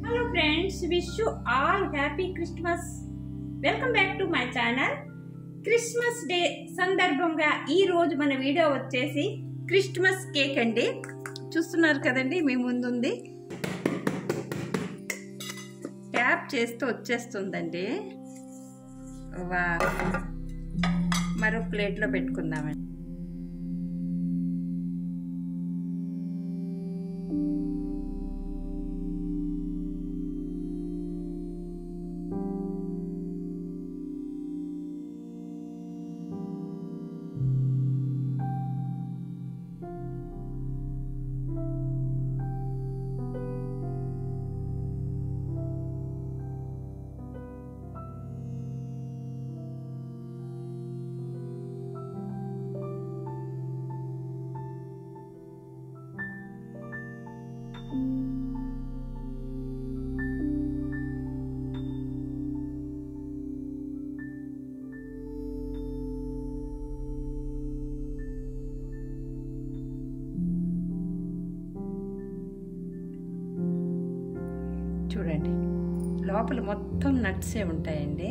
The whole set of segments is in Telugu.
hello friends wish you all happy Christmas welcome back to my channel Christmas day సందర్భంగా ఈ రోజు మన వీడియో వచ్చేసి క్రిస్మస్ కేక్ అండి చూస్తున్నారు కదండి మీ ముందుంది ట్యాప్ చేస్తే వచ్చేస్తుందండి వా మరో ప్లేట్లో పెట్టుకుందామండి చూడండి లోపల మొత్తం నట్సే ఉంటాయండి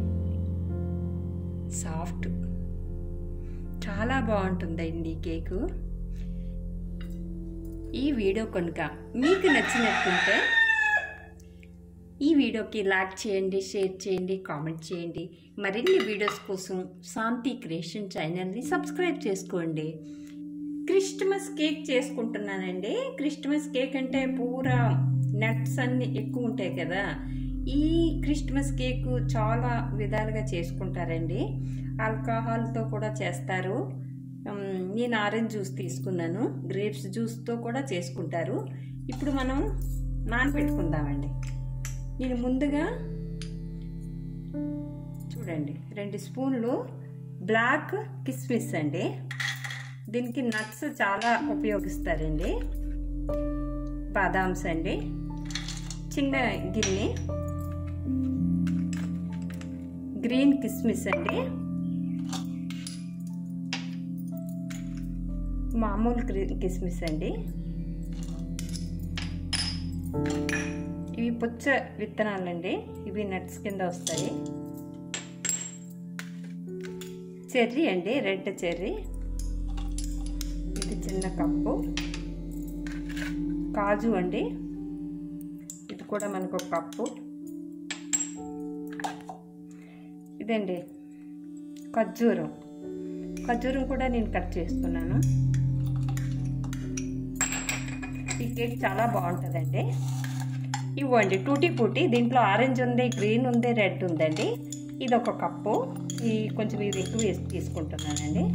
సాఫ్ట్ చాలా బాగుంటుందండి ఈ కేకు ఈ వీడియో కనుక మీకు నచ్చినట్టుంటే ఈ వీడియోకి లైక్ చేయండి షేర్ చేయండి కామెంట్ చేయండి మరిన్ని వీడియోస్ కోసం శాంతి క్రియేషన్ ఛానల్ని సబ్స్క్రైబ్ చేసుకోండి క్రిస్టమస్ కేక్ చేసుకుంటున్నానండి క్రిస్టమస్ కేక్ అంటే పూరా నట్స్ అన్ని ఎక్కువ ఉంటాయి కదా ఈ క్రిస్టమస్ కేక్ చాలా విధాలుగా చేసుకుంటారండి ఆల్కహాల్తో కూడా చేస్తారు నేను ఆరెంజ్ జ్యూస్ తీసుకున్నాను గ్రేప్స్ జ్యూస్తో కూడా చేసుకుంటారు ఇప్పుడు మనం నానబెట్టుకుందామండి నేను ముందుగా చూడండి రెండు స్పూన్లు బ్లాక్ కిస్మిస్ అండి దీనికి నట్స్ చాలా ఉపయోగిస్తారండి బాదామ్స్ అండి చిన్న గిన్నె గ్రీన్ కిస్మిస్ అండి మామూలు కిస్మిస్ అండి ఇవి పుచ్చ విత్తనాలండి ఇవి నట్స్ కింద వస్తాయి చెర్రీ అండి రెడ్ చెర్రీ ఇది చిన్న కప్పు కాజు అండి ఇది కూడా మనకు ఒక కప్పు ఇదండి ఖర్జూరం ఖర్జూరం కూడా నేను కట్ చేస్తున్నాను ఈ కేక్ చాలా బాగుంటుందండి ఇవ్వండి టూటీ పూటీ దీంట్లో ఆరెంజ్ ఉంది గ్రీన్ ఉంది రెడ్ ఉందండి ఇది ఒక కప్పు ఈ కొంచెం ఇది ఎక్కువ వేసి తీసుకుంటున్నానండి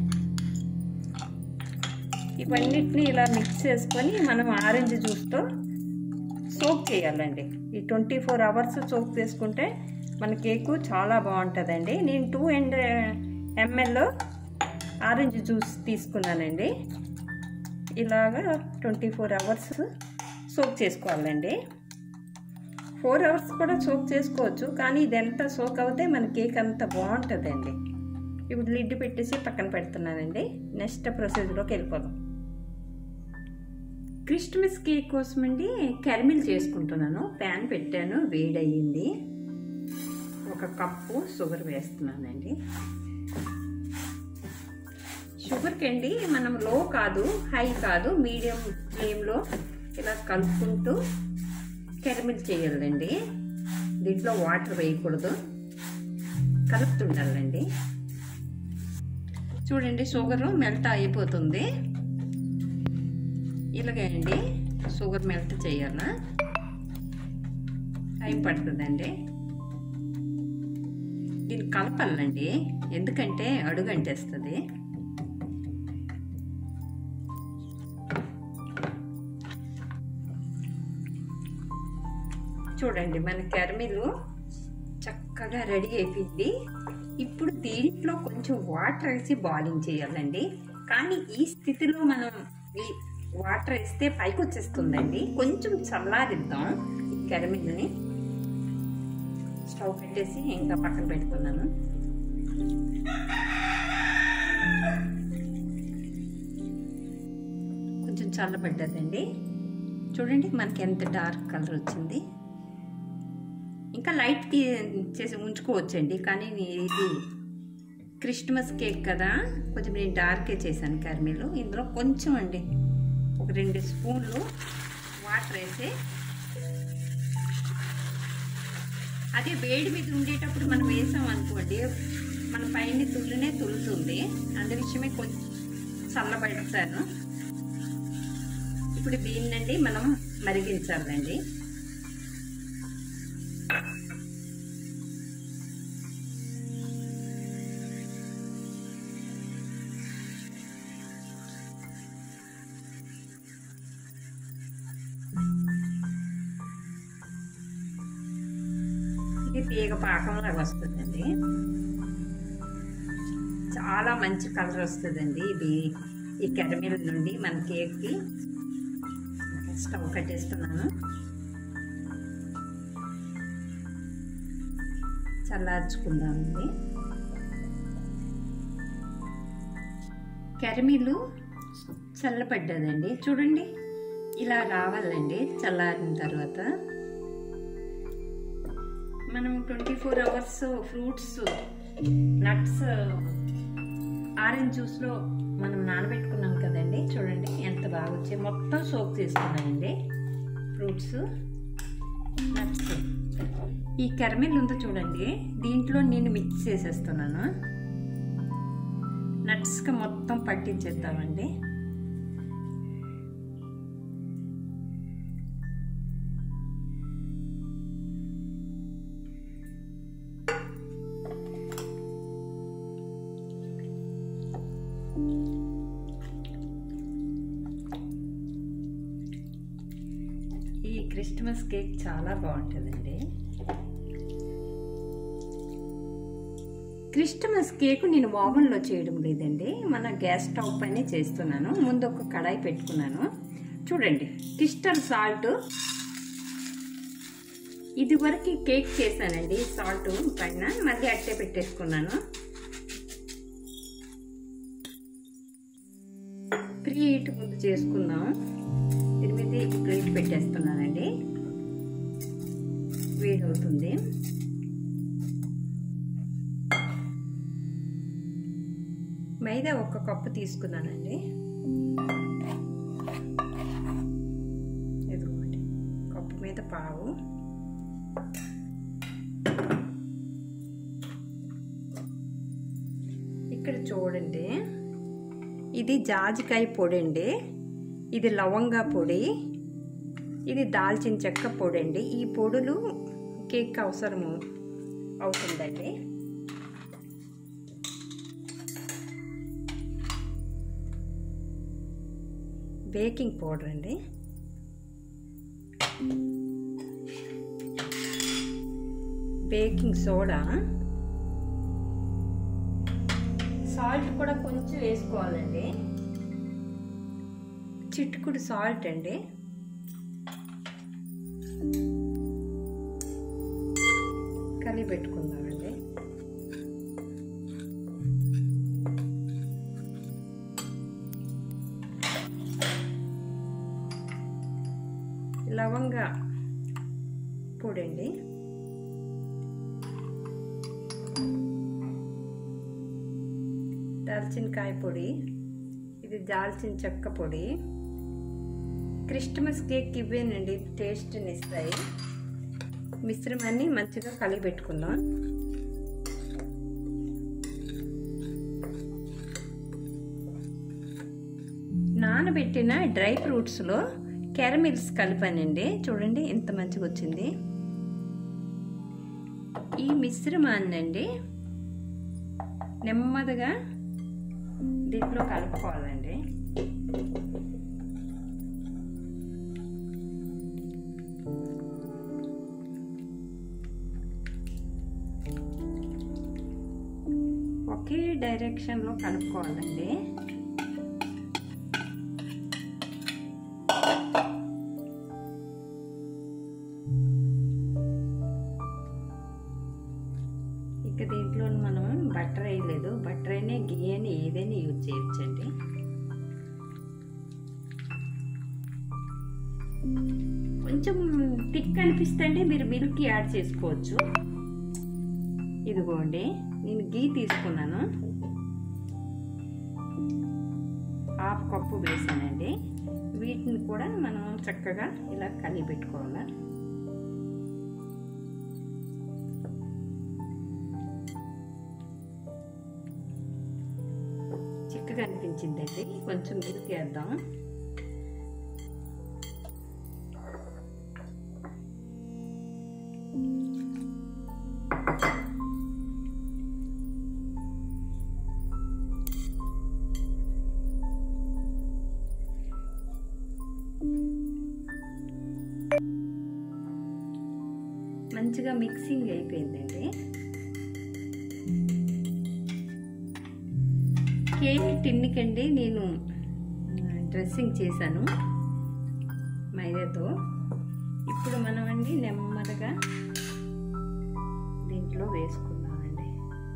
ఇవన్నిటిని ఇలా మిక్స్ చేసుకొని మనం ఆరెంజ్ జ్యూస్తో సోక్ చేయాలండి ఈ ట్వంటీ ఫోర్ అవర్స్ సోక్ చేసుకుంటే మన కేకు చాలా బాగుంటుందండి నేను two and ML orange juice తీసుకున్నానండి ఇలాగా ట్వంటీ ఫోర్ అవర్స్ సోక్ చేసుకోవాలండి ఫోర్ అవర్స్ కూడా సోక్ చేసుకోవచ్చు కానీ ఇది ఎంత సోక్ అవుతే మన కేక్ అంత బాగుంటుందండి ఇప్పుడు లిడ్ పెట్టేసి పక్కన పెడుతున్నానండి నెక్స్ట్ ప్రొసీజర్లోకి వెళ్ళిపోదాం క్రిస్టమస్ కేక్ కోసం అండి కెరమిల్ చేసుకుంటున్నాను ప్యాన్ పెట్టాను వేడయ్యింది ఒక కప్పు షుగర్ వేస్తున్నానండి షుగర్కి అండి మనం లో కాదు హై కాదు మీడియం ఫ్లేమ్లో ఇలా కలుపుకుంటూ కెరమిల్ చేయాలండి దీంట్లో వాటర్ వేయకూడదు కలుపుతుండాలండి చూడండి షుగర్ మెల్ట్ అయిపోతుంది ఇలాగే అండి షుగర్ మెల్ట్ చేయాలా టైం పడుతుందండి దీన్ని కలపాలండి ఎందుకంటే అడుగంటేస్తుంది చూడండి మన కెరమిలు చక్కగా రెడీ అయిపోయింది ఇప్పుడు దీంట్లో కొంచెం వాటర్ వేసి బాయిలింగ్ చేయాలండి కానీ ఈ స్థితిలో మనం ఈ వాటర్ వేస్తే పైకి వచ్చేస్తుందండి కొంచెం చల్లారిద్దాం ఈ కెరమిల్ని స్టవ్ పెట్టేసి ఇంకా పక్కన పెట్టుకున్నాను కొంచెం చల్లబడ్డదండి చూడండి మనకి ఎంత డార్క్ కలర్ వచ్చింది ఇంకా లైట్ తీ చేసి ఉంచుకోవచ్చండి కానీ ఇది క్రిస్మస్ కేక్ కదా కొంచెం నేను డార్కే చేశాను కర్మీలు ఇందులో కొంచెం అండి ఒక రెండు స్పూన్లు వాటర్ వేసి అదే వేడి మీద ఉండేటప్పుడు మనం వేసాం అనుకోండి మన పైన తుల్లినే తులుతుంది అందు విషయమే కొంచెం చల్లబెడతాను ఇప్పుడు దీన్నండి మనం మరిగించాలండి ఇది తీగ పాకంలాగా వస్తుందండి చాలా మంచి కలర్ వస్తుందండి ఇది ఈ కెరమిల్ నుండి మన కేక్కి స్టవ్ కట్టేస్తున్నాను చల్లార్చుకుందామండి కెరమిలు చల్లపడ్డదండి చూడండి ఇలా రావాలండి చల్లారిన తర్వాత మనం twenty four hours fruits nuts orange జ్యూస్లో మనం నానబెట్టుకున్నాం కదండి చూడండి ఎంత బాగా వచ్చాయి మొత్తం సోక్ చేసుకున్నానండి ఫ్రూట్స్ నట్స్ ఈ కెరమిల్ ఉందో చూడండి దీంట్లో నేను మిక్స్ చేసేస్తున్నాను నట్స్కి మొత్తం పట్టించేద్దామండి ఈ క్రిస్మస్ కేక్ చాలా బాగుంటుందండి క్రిస్టమస్ కేక్ నేను ఓవెన్లో చేయడం లేదండి మన గ్యాస్ స్టవ్ పైన చేస్తున్నాను ముందు ఒక కడాయి పెట్టుకున్నాను చూడండి క్రిస్టల్ సాల్ట్ ఇది వరకు కేక్ చేశానండి సాల్ట్ పైన మళ్ళీ అట్టే పెట్టేసుకున్నాను ప్రీ హీట్ ముందు చేసుకుందాం దీని మీద ప్లేట్ పెట్టేస్తున్నానండి వేడి అవుతుంది మైదా ఒక కప్పు తీసుకున్నానండి ఇదిగోండి కప్పు మీద పావు ఇక్కడ చూడండి ఇది జాజికాయ పొడి అండి ఇది లవంగా పొడి ఇది దాల్చిన చెక్క పొడి అండి ఈ పొడులు కేక్ అవసరము అవుతుందండి బేకింగ్ పౌడర్ అండి బేకింగ్ సోడా సాల్ట్ కూడా కొంచెం వేసుకోవాలండి చిట్టుకుడు సాల్ట్ అండి కలిపి పెట్టుకుందామండి లవంగా పొడండి దాల్చిన కాయ పొడి ఇది దాల్చిన చెక్క పొడి క్రిస్టమస్ కేక్ ఇవేనండి టేస్ట్ని ఇస్తాయి మిశ్రమాన్ని మంచిగా కలిగి పెట్టుకుందాం నానబెట్టిన డ్రై ఫ్రూట్స్లో క్యారమిల్స్ కలిపానండి చూడండి ఎంత మంచిగా వచ్చింది ఈ మిశ్రమాన్నండి నెమ్మదిగా దీంట్లో కలుపుకోవాలండి ఒకే డైరెక్షన్లో కలుపుకోవాలండి ఇక దీంట్లో మనం బటర్ వేయలేదు బటర్ అయినా గీ అని ఏదైనా యూజ్ చేయొచ్చండి కొంచెం థిక్ అనిపిస్తే మీరు మిల్క్ యాడ్ చేసుకోవచ్చు ఇదిగోండి నేను గీ తీసుకున్నాను హాఫ్ కప్పు వేసానండి వీటిని కూడా మనం చక్కగా ఇలా కలిపి పెట్టుకోవాలి చిక్కగా అనిపించిందండి కొంచెం మిల్క్ వేద్దాం మంచిగా మిక్సింగ్ అయిపోయిందండి కేక్ టిన్నికండి నేను డ్రెస్సింగ్ చేశాను మైదాతో ఇప్పుడు మనం అండి నెమ్మదిగా దీంట్లో వేసుకుందామండి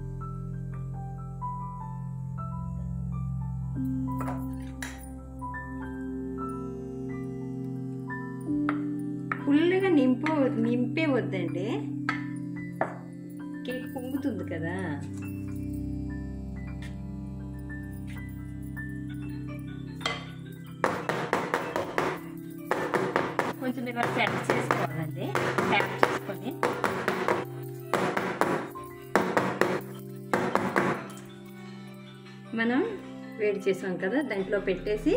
ఫుల్గా నింపో నింపే వద్దండి కేక్ పొంగుతుంది కదా కొంచెం ఇలా సెట్ చేసుకోవాలండి ట్యాప్ చేసుకొని మనం వేడి చేసాం కదా దాంట్లో పెట్టేసి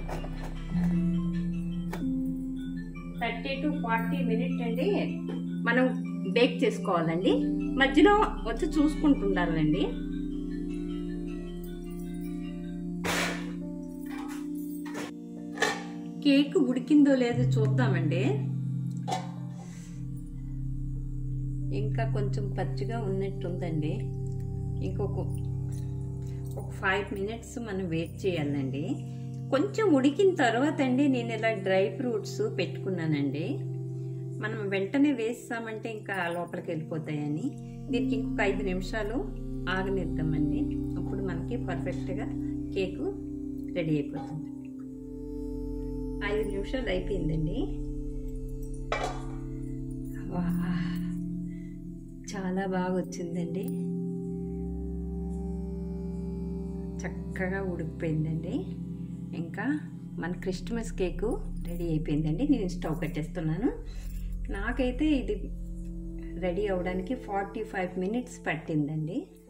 థర్టీ టు ఫార్టీ మినిట్ అండి మనం బేక్ చేసుకోవాలండి మధ్యలో వచ్చి చూసుకుంటుండాలండి కేక్ ఉడికిందో లేదో చూద్దామండి ఇంకా కొంచెం పచ్చిగా ఉన్నట్టుందండి ఇంకొక ఒక ఫైవ్ మినిట్స్ మనం వెయిట్ చేయాలండి కొంచెం ఉడికిన తర్వాత అండి నేను ఇలా డ్రై ఫ్రూట్స్ పెట్టుకున్నానండి మనం వెంటనే వేస్తామంటే ఇంకా లోపలికి వెళ్ళిపోతాయని దీనికి ఇంకొక ఐదు నిమిషాలు ఆగనిద్దామండి అప్పుడు మనకి పర్ఫెక్ట్గా కేకు రెడీ అయిపోతుంది ఐదు నిమిషాలు అయిపోయిందండి వా చాలా బాగా వచ్చిందండి చక్కగా ఉడికిపోయిందండి ఇంకా మన క్రిస్మస్ కేకు రెడీ అయిపోయిందండి నేను స్టవ్ కట్టేస్తున్నాను నాకైతే ఇది రెడీ అవ్వడానికి ఫార్టీ ఫైవ్ మినిట్స్ పట్టిందండి